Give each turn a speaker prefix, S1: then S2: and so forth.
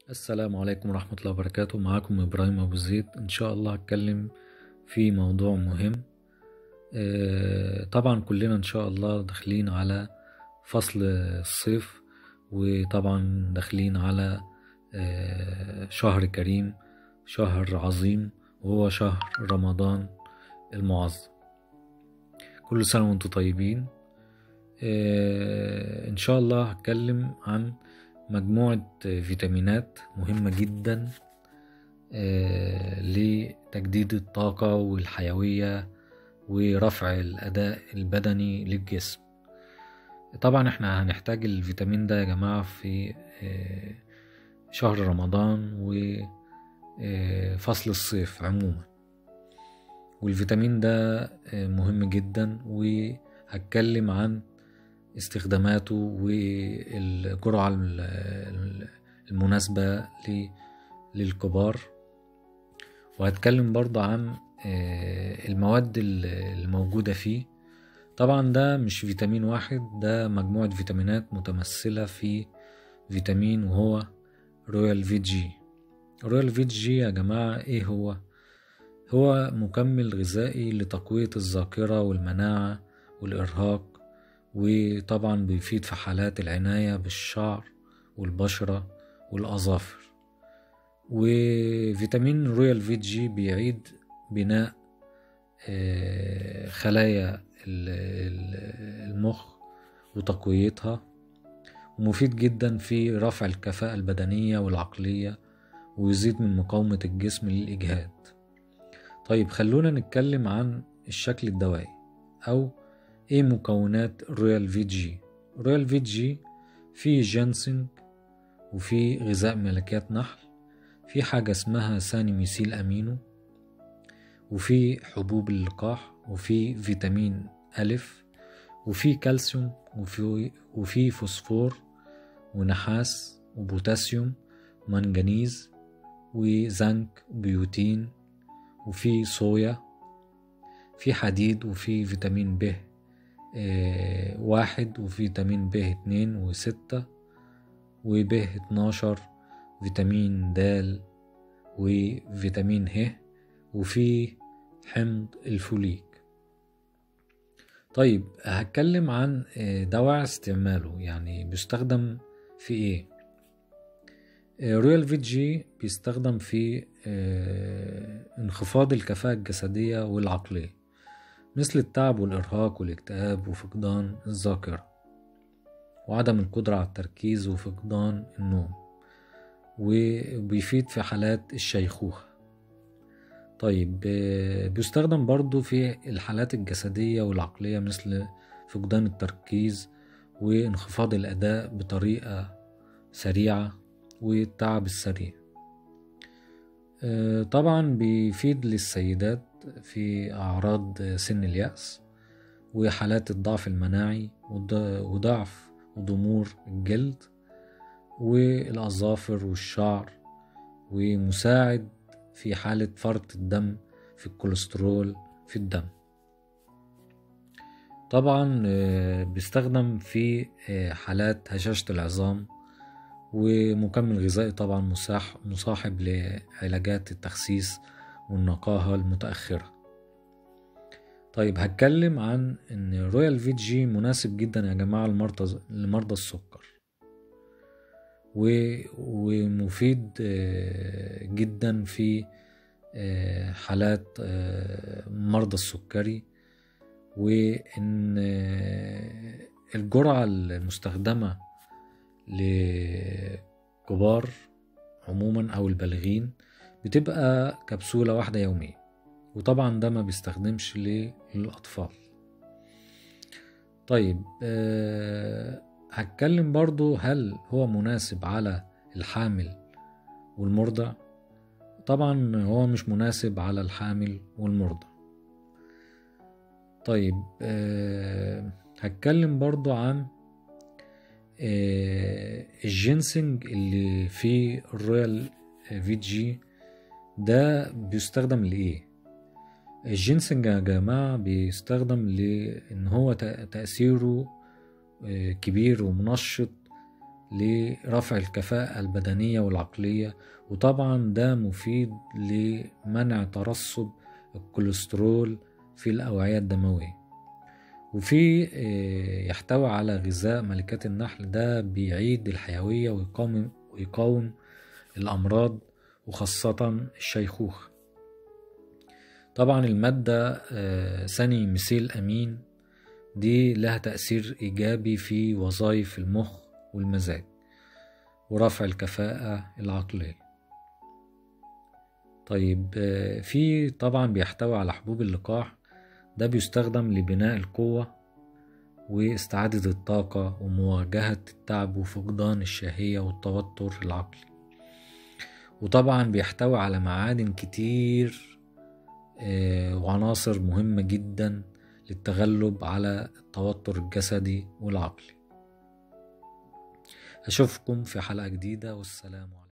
S1: السلام عليكم ورحمة الله وبركاته معاكم إبراهيم أبو زيد إن شاء الله هتكلم في موضوع مهم آه، طبعا كلنا إن شاء الله داخلين على فصل الصيف وطبعا داخلين على آه، شهر كريم شهر عظيم وهو شهر رمضان المعظم كل سنة وانتم طيبين آه، إن شاء الله هتكلم عن مجموعة فيتامينات مهمة جدا آه، لتجديد الطاقة والحيوية ورفع الأداء البدني للجسم طبعا احنا هنحتاج الفيتامين ده يا جماعة في آه، شهر رمضان وفصل الصيف عموما والفيتامين ده آه، مهم جدا وهتكلم عن استخداماته والجرعة ال- ال- المناسبة ل- للكبار وهتكلم برضه عن آه، المواد ال- الموجودة فيه طبعا ده مش فيتامين واحد ده مجموعة فيتامينات متمثلة في فيتامين وهو رويال في جي رويال في جي يا جماعة ايه هو هو مكمل غذائي لتقوية الذاكرة والمناعة والإرهاق وطبعا بيفيد في حالات العناية بالشعر والبشرة والأظافر وفيتامين رويال في جي بيعيد بناء آه، خلايا ال- ال- المخ وتقويتها ومفيد جدا في رفع الكفاءة البدنية والعقلية ويزيد من مقاومة الجسم للإجهاد طيب خلونا نتكلم عن الشكل الدوائي أو ايه مكونات رويال في جي رويال في جي فيه جينسينج وفي غذاء ملكات نحل في حاجة اسمها ثاني ميثيل أمينو وفي حبوب اللقاح وفي فيتامين ألف وفي كالسيوم وفي, وفي فوسفور ونحاس وبوتاسيوم ومنجنيز وزنك وبيوتين وفي صويا في حديد وفي فيتامين ب آه، واحد وفيتامين ب اتنين وستة وب اتناشر فيتامين د وفيتامين ه وفي حمض الفوليك طيب هتكلم عن آه، دواعي استعماله يعني بيستخدم في ايه آه، رويال في جي بيستخدم في آه، انخفاض الكفاءة الجسدية والعقلية مثل التعب والإرهاق والاكتئاب وفقدان الذاكرة وعدم القدرة على التركيز وفقدان النوم وبيفيد في حالات الشيخوخة طيب آه، بيستخدم برضو في الحالات الجسدية والعقلية مثل فقدان التركيز وانخفاض الأداء بطريقة سريعة والتعب السريع آه، طبعا بيفيد للسيدات في أعراض سن اليأس وحالات الضعف المناعي وض- وضعف وضمور الجلد والأظافر والشعر ومساعد في حالة فرط الدم في الكوليسترول في الدم طبعا آه، بيستخدم في آه، حالات هشاشة العظام ومكمل غذائي طبعا مساح مصاحب لعلاجات التخسيس والنقاهة المتأخرة طيب هتكلم عن ان رويال في جي مناسب جدا يا جماعة لمرضى لمرضى السكر و... ومفيد آه، جدا في آه، حالات آه، مرضى السكري وان آه، الجرعة المستخدمة لكبار عموما او البالغين بتبقى كبسولة واحدة يوميا وطبعا ده ما بيستخدمش ل- للأطفال طيب أه هتكلم برضو هل هو مناسب على الحامل والمرضع طبعا هو مش مناسب على الحامل والمرضع طيب أه هتكلم برضو عن آه، الجينسنج اللي في الرويال في جي ده بيستخدم لإيه؟ الجينسنج يا جماعة بيستخدم لأن هو تأ- تأثيره آه، كبير ومنشط لرفع الكفاءة البدنية والعقلية وطبعا ده مفيد لمنع ترسب الكوليسترول في الأوعية الدموية وفي يحتوي على غذاء ملكات النحل ده بيعيد الحيوية ويقاوم, ويقاوم الأمراض وخاصة الشيخوخة طبعا المادة ثاني مثيل أمين دي لها تأثير إيجابي في وظائف المخ والمزاج ورفع الكفاءة العقلية طيب في طبعا بيحتوي على حبوب اللقاح ده بيستخدم لبناء القوة واستعادة الطاقة ومواجهة التعب وفقدان الشهية والتوتر العقلي وطبعا بيحتوي على معادن كتير وعناصر مهمة جدا للتغلب على التوتر الجسدي والعقلي أشوفكم في حلقة جديدة والسلام عليكم